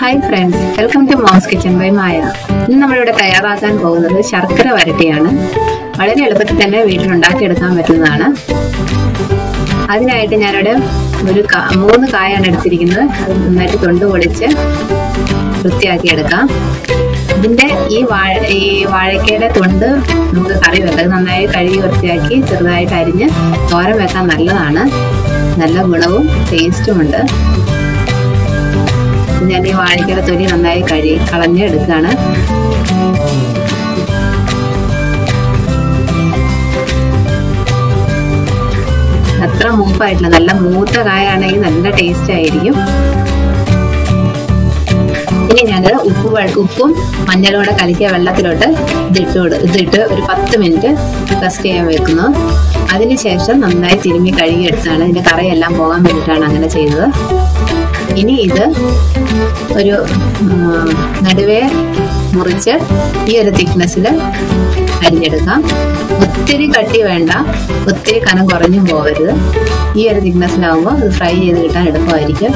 hi friends welcome to mom's kitchen by Maya ഇന്ന് നമ്മളിവിടെ തയ്യാറാക്കാൻ പോകുന്നത് ശർക്കര വരട്ടിയാണ് വളരെ എളുപ്പത്തിൽ തന്നെ വീട്ടിൽ ഉണ്ടാക്കിയെടുക്കാൻ പറ്റുന്നതാണ് അതിനായിട്ട് ഞാനിവിടെ ഒരു കാ- മൂന്ന് കായാണ് എടുത്തിരിക്കുന്നത് അത് നന്നായിട്ട് തൊണ്ട് പൊടിച്ച് വൃത്തിയാക്കി എടുക്കാം ഇതിന്റെ ഈ വാഴ ഈ വാഴക്കയുടെ തൊണ്ട് നമുക്ക് കറി വെക്കാം അത് നന്നായി കഴുകി വൃത്തിയാക്കി ചെറുതായിട്ട് അരിഞ്ഞ് തോരൻ വെക്കാൻ നല്ലതാണ് നല്ല ഗുണവും ടേസ്റ്റുമുണ്ട് ഞാൻ ഈ വാഴയ്ക്കയുടെ തൊലി നന്നായി കഴുകി കളഞ്ഞ് എടുക്കുകയാണ് അത്ര മൂപ്പായിട്ടില്ല നല്ല മൂത്ത കായാണെങ്കിൽ നല്ല ടേസ്റ്റ് ആയിരിക്കും ഇനി ഞാനത് ഉപ്പ് വെ- ഉപ്പും മഞ്ഞളും കൂടെ കലക്കിയ വെള്ളത്തിലോട്ട് ഇതിട്ട് കൊടു- ഇതിട്ട് ഒരു പത്ത് മിനിറ്റ് റെസ്റ്റ് ചെയ്യാൻ വെക്കുന്നു അതിനുശേഷം നന്നായി തിരുമ്മി കഴുകിയെടുത്താണ് ഇതിന്റെ കറയെല്ലാം പോകാൻ വേണ്ടിയിട്ടാണ് അങ്ങനെ ചെയ്തത് ഇനി ഇത് ഒരു ഉം, നടുവേ മുറിച്ച് ഈ ഒരു തിക്നെസ്സിൽ അരിഞ്ഞെടുക്കാം ഒത്തിരി കട്ടി വേണ്ട ഒത്തിരി കനം കുറഞ്ഞും പോകരുത് ഈ ഒരു തിക്നെസ്സിലാവുമ്പോൾ ഇത് ഫ്രൈ ചെയ്ത് കിട്ടാൻ എളുപ്പമായിരിക്കും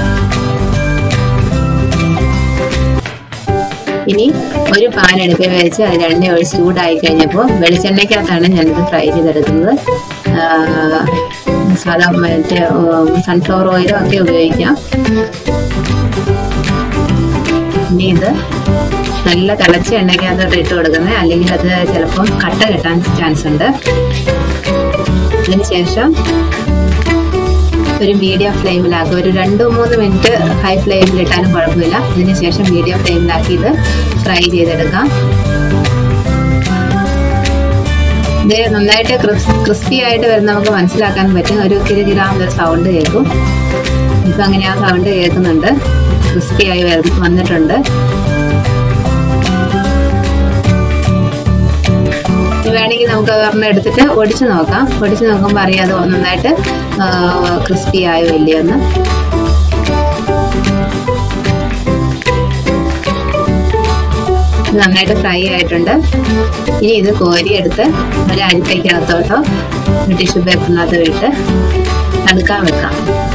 ഇനി ഒരു പാൻ എടുക്കുക വെച്ച് അതിൽ എണ്ണ ഒഴിച്ച് ചൂടായി കഴിഞ്ഞപ്പോൾ വെളിച്ചെണ്ണയ്ക്കകത്താണ് ഞാനിത് ഫ്രൈ ചെയ്തെടുക്കുന്നത് ആ, സാധാ മറ്റേ സൺഫ്ലവർ ഓയിലും ഒക്കെ ഉപയോഗിക്കാം ഇനി ഇത് നല്ല തിളച്ച എണ്ണയ്ക്കകത്തോട്ട് ഇട്ട് കൊടുക്കുന്നത് അല്ലെങ്കിൽ അത് ചിലപ്പം കട്ട കെട്ടാൻ ചാൻസ് ഉണ്ട് അതിനുശേഷം ഒരു മീഡിയം ഫ്ലെയിമിലാക്കുക ഒരു രണ്ട് മൂന്ന് മിനിറ്റ് ഹൈ ഫ്ലെയിമിൽ ഇട്ടാലും കുഴപ്പമില്ല അതിനുശേഷം മീഡിയം ഫ്ലെയിമിലാക്കി ഇത് ഫ്രൈ ചെയ്തെടുക്കാം ഇത് നന്നായിട്ട് ക്രിസ്പി ആയിട്ട് വരുന്ന നമുക്ക് മനസ്സിലാക്കാൻ പറ്റും ഒരു കിലുകിലാം ഒരു സൗണ്ട് കേൾക്കും ഇപ്പൊ അങ്ങനെ ആ സൗണ്ട് കേൾക്കുന്നുണ്ട് ക്രിസ്പി ആയി വര- വന്നിട്ടുണ്ട് ഇനി വേണമെങ്കിൽ നമുക്ക് ഒരെണ്ണം എടുത്തിട്ട് ഒടിച്ചു നോക്കാം ഒടിച്ചു നോക്കുമ്പോൾ അറിയാം അത് നന്നായിട്ട് ക്രിസ്പി ആയോ ഇല്ലയെന്ന് ഇത് നന്നായിട്ട് ഫ്രൈ ആയിട്ടുണ്ട് ഇനി ഇത് കോരിയെടുത്ത് ഒരു അരിപ്പയ്ക്കകത്തോട്ടോ ഒരു ടിഷ്യൂ പേപ്പറിനകത്ത് ഇട്ട് തണുക്കാൻ വെക്കാം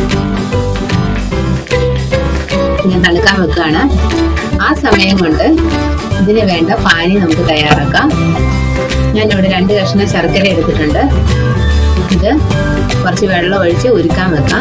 ഞാൻ തണുക്കാൻ വെക്കുകയാണ് ആ സമയം കൊണ്ട് ഇതിന് വേണ്ട പാനി നമുക്ക് തയ്യാറാക്കാം ഞാൻ ഇവിടെ രണ്ട് കഷ്ണം ശർക്കര എടുത്തിട്ടുണ്ട് ഇത് കുറച്ച് വെള്ളം ഒഴിച്ച് ഉരുക്കാൻ വെക്കാം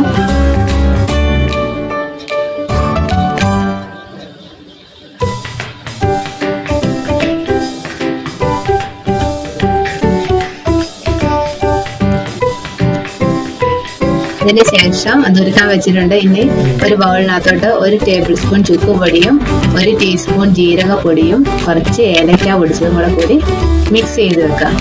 ഇതിന് ശേഷം അത് ഉരുക്കാൻ വെച്ചിട്ടുണ്ട് ഇനി ഒരു ബൗളിനകത്തോട്ട് ഒരു ടേബിൾ സ്പൂൺ ചുക്ക് പൊടിയും ഒരു ടീസ്പൂൺ ജീരകപ്പൊടിയും കുറച്ച് ഏലക്ക പൊടിച്ചതും കൂടെ കൂടി മിക്സ് ചെയ്ത് വെക്കാം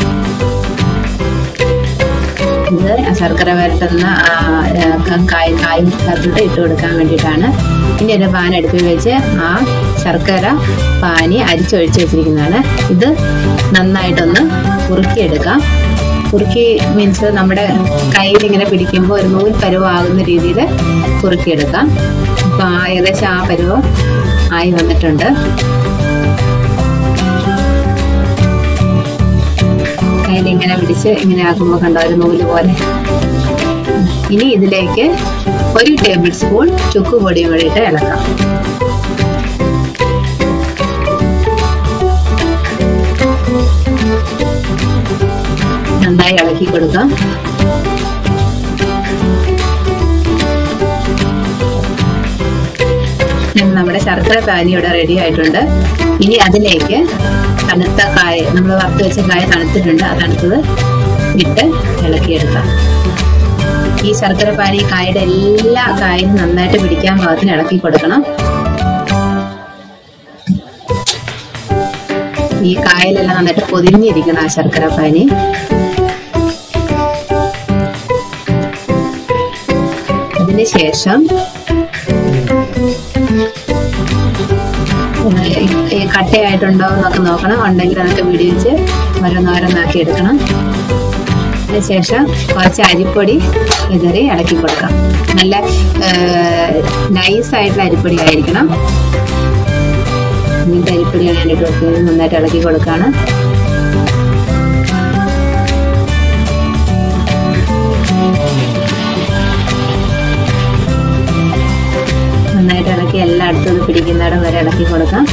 ഇത് ശർക്കര വരട്ടുന്ന ആ, ആ, കായ് കായ്ക്കകത്തോട്ട് ഇട്ട് കൊടുക്കാൻ വേണ്ടിയിട്ടാണ് ഇനി ഒരു പാൻ അടുപ്പിൽ വെച്ച് ആ ശർക്കര പാനി അരിച്ചൊഴിച്ച് വെച്ചിരിക്കുന്നതാണ് ഇത് നന്നായിട്ടൊന്ന് കുറുക്കിയെടുക്കാം കുറുക്കി മീൻസ് നമ്മുടെ കയ്യിൽ ഇങ്ങനെ പിടിക്കുമ്പോൾ ഒരു നൂൽ പരുവാകുന്ന രീതിയിൽ കുറുക്കിയെടുക്കാം ഇപ്പം ആ ഏകദേശം ആ പരുവം ആയി വന്നിട്ടുണ്ട് കയ്യിൽ ഇങ്ങനെ പിടിച്ച് ഇങ്ങനെ ആക്കുമ്പോൾ കണ്ടോ ഒരു നൂല് പോലെ ഇനി ഇതിലേക്ക് ഒരു ടേബിൾ സ്പൂൺ ചുക്ക് പൊടിയും കൂടി ഇട്ട് ഇളക്കാം നന്നായി ഇളക്കി കൊടുക്കാം ഇനി നമ്മുടെ ശർക്കര പാനി ഇവിടെ റെഡി ആയിട്ടുണ്ട് ഇനി അതിലേക്ക് തണുത്ത കായ നമ്മൾ വറുത്ത് വെച്ച കായ തണുത്തിട്ടുണ്ട് ആ തണുത്തത് ഇട്ട് ഇളക്കിയെടുക്കാം ഈ ശർക്കര പാനി കായയുടെ എല്ലാ കായും നന്നായിട്ട് പിടിക്കാൻ പാകത്തിന് ഇളക്കി കൊടുക്കണം ഈ കായലെല്ലാം നന്നായിട്ട് പൊതിഞ്ഞിരിക്കണം ആ ശർക്കര പാനി അതിന് ശേഷം ഈ കട്ടയായിട്ടുണ്ടോ എന്നൊക്കെ നോക്കണം ഉണ്ടെങ്കിൽ അതൊക്കെ പിടിച്ച് ഓരോന്നോരോന്നാക്കി എടുക്കണം അതിനുശേഷം കുറച്ച് അരിപ്പൊടി വിതറി ഇളക്കി കൊടുക്കാം നല്ല നൈസ് ആയിട്ടുള്ള അരിപ്പൊടി ആയിരിക്കണം ഇങ്ങനത്തെ അരിപ്പൊടിയാണ് ഞാൻ ഇട്ട് കൊടുക്കുന്നത് നന്നായിട്ട് ഇളക്കി കൊടുക്കുകയാണ് നന്നായിട്ട് ഇളക്കി എല്ലായിടത്തും ഇത് പിടിക്കുന്നിടം വരെ ഇളക്കി കൊടുക്കാം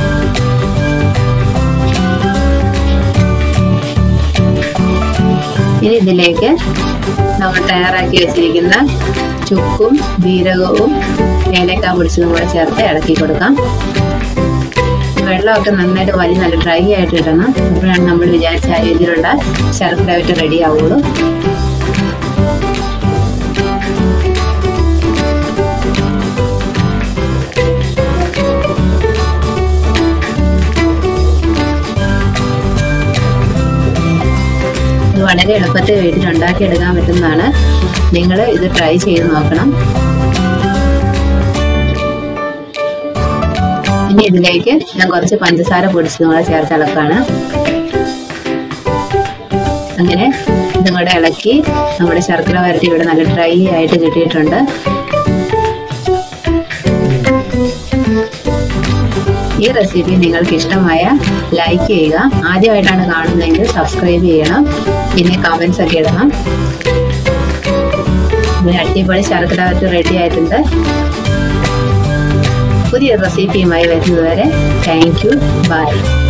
ഇനി ഇതിലേക്ക് നമ്മൾ തയ്യാറാക്കി വെച്ചിരിക്കുന്ന ചുക്കും ജീരകവും ഏലക്ക പൊടിച്ചതും കൂടെ ചേർത്ത് ഇളക്കി കൊടുക്കാം വെള്ളമൊക്കെ നന്നായിട്ട് വലിയ നല്ല ഡ്രൈ ആയിട്ട് ഇടണം അപ്പോഴാണ് നമ്മൾ വിചാരിച്ച ആ രീതിയിലുള്ള ശർക്കരയായിട്ട് റെഡി ആവുള്ളൂ ഇത് വളരെ എളുപ്പത്തിൽ വീട്ടിൽ ഉണ്ടാക്കിയെടുക്കാൻ പറ്റുന്നതാണ് നിങ്ങൾ ഇത് ട്രൈ ചെയ്ത് നോക്കണം ഇനി ഇതിലേക്ക് ഞാൻ കുറച്ച് പഞ്ചസാര പൊടിച്ചതും കൂടെ ചേർത്ത് ഇളക്കാണ് അങ്ങനെ ഇതും കൂടെ ഇളക്കി നമ്മുടെ ശർക്കര വരട്ടി ഇവിടെ നല്ല ഡ്രൈ ആയിട്ട് കിട്ടിയിട്ടുണ്ട് ഈ റെസിപ്പി നിങ്ങൾക്ക് ഇഷ്ടമായ ലൈക്ക് ചെയ്യുക ആദ്യമായിട്ടാണ് കാണുന്നതെങ്കിൽ സബ്സ്ക്രൈബ് ചെയ്യണം പിന്നെ കമൻസ് ഒക്കെ ഇടണം പിന്നെ അടിപൊളി ശർക്കര വരട്ടി റെഡി ആയിട്ടുണ്ട് പുതിയ റെസിപ്പിയുമായി വരുന്നതുവരെ താങ്ക് യു ബൈ